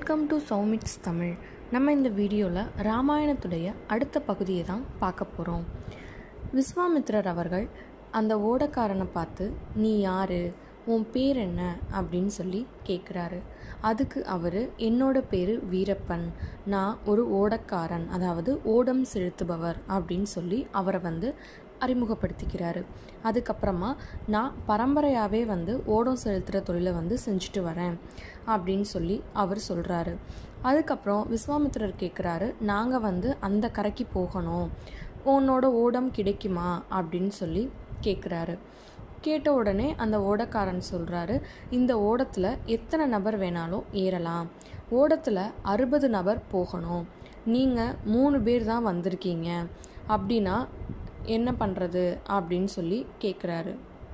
welcome to சௌமிட்ஸ் Tamil நம்ம இந்த வீடியோவில் ராமாயணத்துடைய அடுத்த பகுதியை தான் பார்க்க போகிறோம் விஸ்வாமித்ரர் அவர்கள் அந்த ஓடக்காரனை பார்த்து நீ யாரு உன் பேர் என்ன அப்படின்னு சொல்லி கேட்குறாரு அதுக்கு அவர் என்னோட பேர் வீரப்பன் நான் ஒரு ஓடக்காரன் அதாவது ஓடம் செலுத்துபவர் அப்படின்னு சொல்லி அவரை வந்து அறிமுகப்படுத்திக்கிறாரு அதுக்கப்புறமா நான் பரம்பரையாகவே வந்து ஓடம் செலுத்துகிற தொழிலை வந்து செஞ்சுட்டு வரேன் அப்படின்னு சொல்லி அவர் சொல்கிறாரு அதுக்கப்புறம் விஸ்வாமித்திரர் கேட்குறாரு நாங்கள் வந்து அந்த கரைக்கு போகணும் உன்னோட ஓடம் கிடைக்குமா அப்படின்னு சொல்லி கேட்குறாரு கேட்ட உடனே அந்த ஓடக்காரன் சொல்கிறாரு இந்த ஓடத்தில் எத்தனை நபர் வேணாலும் ஏறலாம் ஓடத்தில் அறுபது நபர் போகணும் நீங்கள் மூணு பேர் தான் வந்திருக்கீங்க அப்படின்னா என்ன பண்ணுறது அப்படின்னு சொல்லி கேட்குறாரு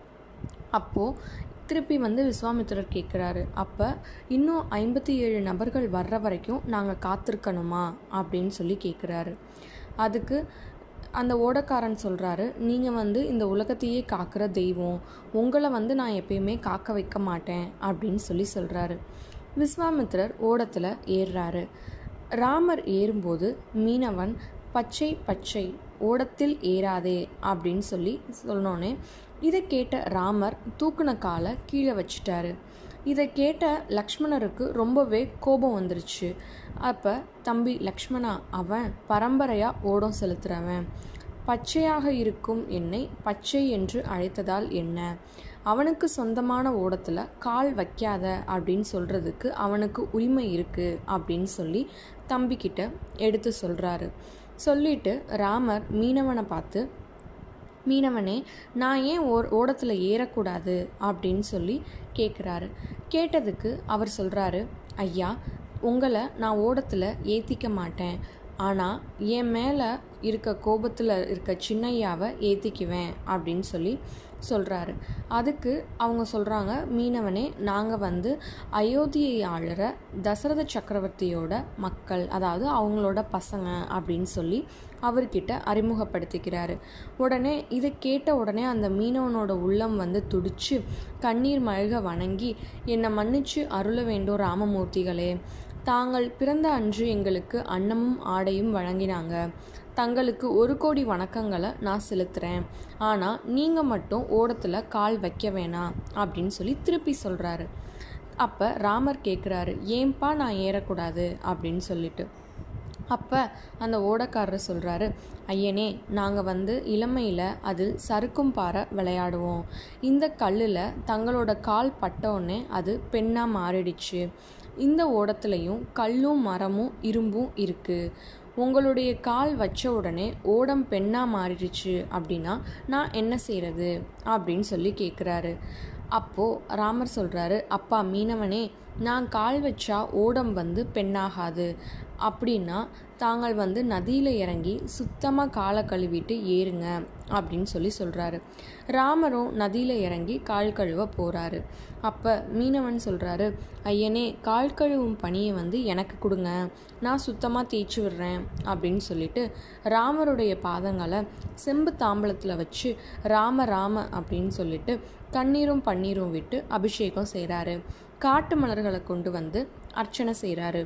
அப்போது திருப்பி வந்து விஸ்வாமித்திரர் கேட்குறாரு அப்போ இன்னும் ஐம்பத்தி ஏழு நபர்கள் வர்ற வரைக்கும் நாங்கள் காத்திருக்கணுமா அப்படின்னு சொல்லி கேட்குறாரு அதுக்கு அந்த ஓடக்காரன் சொல்கிறாரு நீங்கள் வந்து இந்த உலகத்தையே காக்கிற தெய்வம் உங்களை வந்து நான் எப்பயுமே காக்க வைக்க மாட்டேன் அப்படின்னு சொல்லி சொல்கிறாரு விஸ்வாமித்திரர் ஓடத்தில் ஏறுறாரு ராமர் ஏறும்போது மீனவன் பச்சை பச்சை ஓடத்தில் ஏறாதே அப்படின்னு சொல்லி சொன்னோன்னே இதை கேட்ட ராமர் தூக்குன காலை கீழே வச்சிட்டாரு இதை கேட்ட லக்ஷ்மணருக்கு ரொம்பவே கோபம் வந்துருச்சு அப்போ தம்பி லக்ஷ்மணா அவன் பரம்பரையாக ஓடம் செலுத்துகிறவன் பச்சையாக இருக்கும் என்னை பச்சை என்று அழைத்ததால் என்ன அவனுக்கு சொந்தமான ஓடத்தில் கால் வைக்காத அப்படின்னு சொல்கிறதுக்கு அவனுக்கு உரிமை இருக்குது அப்படின்னு சொல்லி தம்பிக்கிட்ட எடுத்து சொல்கிறாரு சொல்லிட்டு ராமர் மீனவனை பார்த்து மீனவனே நான் ஏன் ஓர் ஓடத்தில் ஏறக்கூடாது அப்படின்னு சொல்லி கேட்குறாரு கேட்டதுக்கு அவர் சொல்கிறாரு ஐயா உங்களை நான் ஓடத்தில் ஏற்றிக்க மாட்டேன் ஆனால் என் மேலே இருக்க கோபத்தில் இருக்க சின்னையாவை ஏற்றிக்குவேன் அப்படின்னு சொல்லி சொல்கிறாரு அதுக்கு அவங்க சொல்கிறாங்க மீனவனே நாங்கள் வந்து அயோத்தியை ஆளுற தசரத சக்கரவர்த்தியோட மக்கள் அதாவது அவங்களோட பசங்க அப்படின்னு சொல்லி அவர்கிட்ட அறிமுகப்படுத்திக்கிறாரு உடனே இதை கேட்ட உடனே அந்த மீனவனோட உள்ளம் வந்து துடிச்சு கண்ணீர் மழ்க வணங்கி என்னை மன்னிச்சு அருள வேண்டும் ராமமூர்த்திகளே தாங்கள் பிறந்த அன்று எங்களுக்கு அன்னமும் ஆடையும் வழங்கினாங்க தங்களுக்கு ஒரு கோடி வணக்கங்களை நான் செலுத்துகிறேன் ஆனால் நீங்கள் மட்டும் ஓடத்தில் கால் வைக்க வேணாம் அப்படின்னு சொல்லி திருப்பி சொல்கிறாரு அப்போ ராமர் கேட்குறாரு ஏன்பா நான் ஏறக்கூடாது அப்படின்னு சொல்லிட்டு அப்போ அந்த ஓடக்காரர் சொல்கிறாரு ஐயனே நாங்கள் வந்து இளமையில் அதில் சறுக்கும் பாறை விளையாடுவோம் இந்த கல்லில் தங்களோட கால் பட்டோடனே அது பெண்ணாக மாறிடுச்சு இந்த ஓடத்துலையும் கல்லும் மரமும் இரும்பும் இருக்குது உங்களுடைய கால் வச்ச உடனே ஓடம் பெண்ணாக மாறிடுச்சு அப்படின்னா நான் என்ன செய்கிறது அப்படின்னு சொல்லி கேட்குறாரு அப்போது ராமர் சொல்கிறாரு அப்பா மீனவனே நான் கால் வச்சா ஓடம் வந்து பெண்ணாகாது அப்படின்னா தாங்கள் வந்து நதியில் இறங்கி சுத்தமாக காலை கழுவிட்டு ஏறுங்க அப்படின்னு சொல்லி சொல்கிறாரு ராமரும் நதியில் இறங்கி கால் கழுவ போகிறாரு அப்போ மீனவன் சொல்கிறாரு ஐயனே கால் கழுவும் பணியை வந்து எனக்கு கொடுங்க நான் சுத்தமாக தேய்ச்சி விடுறேன் அப்படின்னு சொல்லிட்டு ராமருடைய பாதங்களை செம்பு தாம்பலத்தில் வச்சு ராம ராம அப்படின்னு சொல்லிட்டு கண்ணீரும் பன்னீரும் விட்டு அபிஷேகம் செய்கிறாரு காட்டு மலர்களை கொண்டு வந்து அர்ச்சனை செய்கிறாரு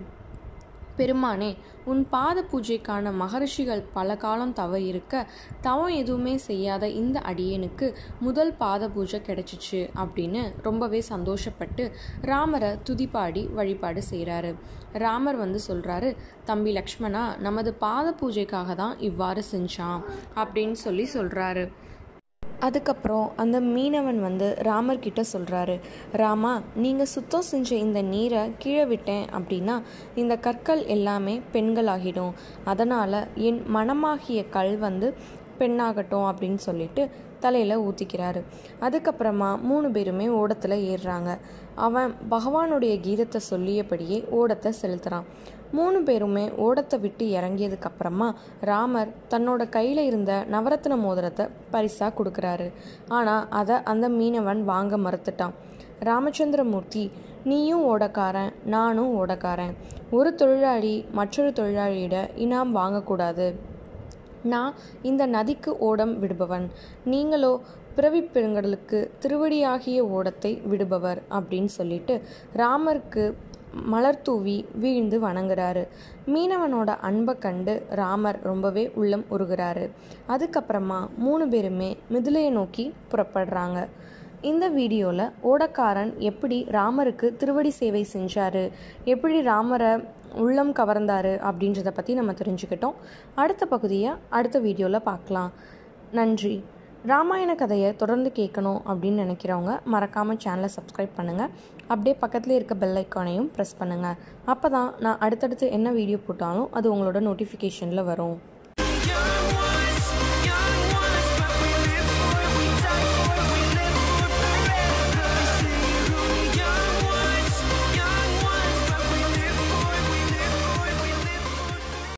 பெருமானே உன் பாத பூஜைக்கான மகரிஷிகள் பல காலம் தவ இருக்க தவம் எதுவுமே செய்யாத இந்த அடியனுக்கு முதல் பாத பூஜை கிடைச்சிச்சு அப்படின்னு ரொம்பவே சந்தோஷப்பட்டு ராமரை துதிப்பாடி வழிபாடு செய்கிறாரு ராமர் வந்து சொல்கிறாரு தம்பி லக்ஷ்மணா நமது பாத பூஜைக்காக தான் இவ்வாறு செஞ்சான் அப்படின்னு சொல்லி சொல்கிறாரு அதுக்கப்புறம் அந்த மீனவன் வந்து ராமர்கிட்ட சொல்கிறாரு ராமா நீங்கள் சுத்தம் செஞ்ச இந்த நீரை கீழே விட்டேன் அப்படின்னா இந்த கற்கள் எல்லாமே பெண்களாகிடும் அதனால் என் மனமாகிய கல் வந்து பெண்ணாகட்டும் அப்படின்னு சொல்லிட்டு தலையில் ஊற்றிக்கிறாரு அதுக்கப்புறமா மூணு பேருமே ஓடத்தில் ஏறுறாங்க அவன் பகவானுடைய கீதத்தை சொல்லியபடியே ஓடத்தை செலுத்துகிறான் மூணு பேருமே ஓடத்தை விட்டு இறங்கியதுக்கப்புறமா ராமர் தன்னோட கையில் இருந்த நவரத்ன மோதிரத்தை பரிசாக கொடுக்குறாரு ஆனால் அதை அந்த மீனவன் வாங்க மறுத்துட்டான் ராமச்சந்திரமூர்த்தி நீயும் ஓடக்காரன் நானும் ஓடக்காரன் ஒரு தொழிலாளி மற்றொரு தொழிலாளியிட இனாம் வாங்கக்கூடாது நான் இந்த நதிக்கு ஓடம் விடுபவன் நீங்களோ பிறவி பெருங்கடலுக்கு திருவடியாகிய ஓடத்தை விடுபவர் அப்படின்னு சொல்லிட்டு ராமருக்கு மலர் தூவி வீழ்ந்து வணங்குறாரு மீனவனோட அன்பை கண்டு ராமர் ரொம்பவே உள்ளம் உருகிறாரு அதுக்கப்புறமா மூணு பேருமே மிதிலையை நோக்கி புறப்படுறாங்க இந்த வீடியோவில் ஓடக்காரன் எப்படி ராமருக்கு திருவடி சேவை செஞ்சார் எப்படி ராமரை உள்ளம் கவர்ந்தாரு அப்படின்றத பற்றி நம்ம தெரிஞ்சுக்கிட்டோம் அடுத்த பகுதியை அடுத்த வீடியோவில் பார்க்கலாம் நன்றி ராமாயண கதையை தொடர்ந்து கேட்கணும் அப்படின்னு நினைக்கிறவங்க மறக்காமல் சேனலை சப்ஸ்கிரைப் பண்ணுங்கள் அப்படியே பக்கத்தில் இருக்க பெல் ஐக்கானையும் ப்ரெஸ் பண்ணுங்கள் அப்போ தான் நான் அடுத்தடுத்து என்ன வீடியோ போட்டாலும் அது உங்களோட நோட்டிஃபிகேஷனில் வரும்